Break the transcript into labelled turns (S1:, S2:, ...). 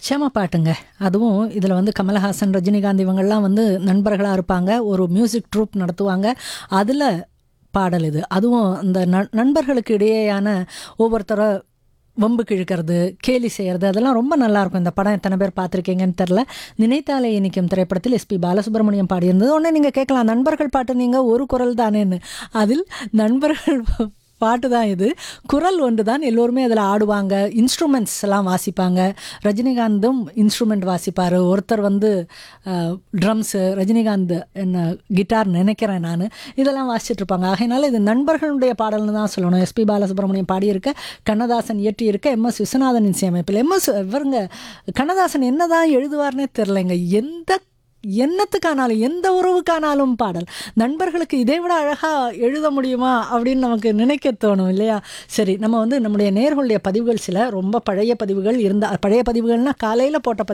S1: செம பாட்டுங்க அதுவும் இதில் வந்து கமலஹாசன் ரஜினிகாந்த் இவங்கெல்லாம் வந்து நண்பர்களாக இருப்பாங்க ஒரு மியூசிக் ட்ரூப் நடத்துவாங்க அதில் பாடல் இது அதுவும் இந்த ந- நண்பர்களுக்கு இடையேயான ஒவ்வொருத்தரை வம்புக்கு இழுக்கிறது கேலி செய்கிறது அதெல்லாம் ரொம்ப நல்லா இருக்கும் இந்த படம் எத்தனை பேர் பார்த்துருக்கீங்கன்னு தெரில நினைத்தாலே இனிக்கும் திரைப்படத்தில் எஸ்பி பாலசுப்ரமணியம் பாடியிருந்தது உடனே நீங்கள் கேட்கலாம் நண்பர்கள் பாட்டு நீங்கள் ஒரு குரல் தானேன்னு அதில் நண்பர்கள் பாட்டு தான் இது குரல் ஒன்று தான் எல்லோருமே அதில் ஆடுவாங்க இன்ஸ்ட்ருமெண்ட்ஸ் எல்லாம் வாசிப்பாங்க ரஜினிகாந்தும் இன்ஸ்ட்ருமெண்ட் வாசிப்பார் ஒருத்தர் வந்து ட்ரம்ஸு ரஜினிகாந்த் என்ன கிட்டார் நினைக்கிறேன் நான் இதெல்லாம் வாசிச்சுட்டு இருப்பாங்க ஆகையினால இது நண்பர்களுடைய பாடல்னு தான் சொல்லணும் எஸ்பி பாலசுப்ரமணியம் பாடியிருக்க கண்ணதாசன் இயற்றியிருக்க எம் எஸ் விஸ்வநாதன் இசையமைப்பில் எம் எஸ் இவருங்க கண்ணதாசன் என்னதான் எழுதுவார்னே தெரிலங்க எந்த என்னத்துக்கானாலும் எந்த உறவுக்கானாலும் பாடல் நண்பர்களுக்கு இதை விட அழகாக எழுத முடியுமா அப்படின்னு நமக்கு நினைக்க தோணும் இல்லையா சரி நம்ம வந்து நம்முடைய நேர்களுடைய பதிவுகள் சில ரொம்ப பழைய பதிவுகள் இருந்தால் பழைய பதிவுகள்னால் காலையில் போட்ட பதிவு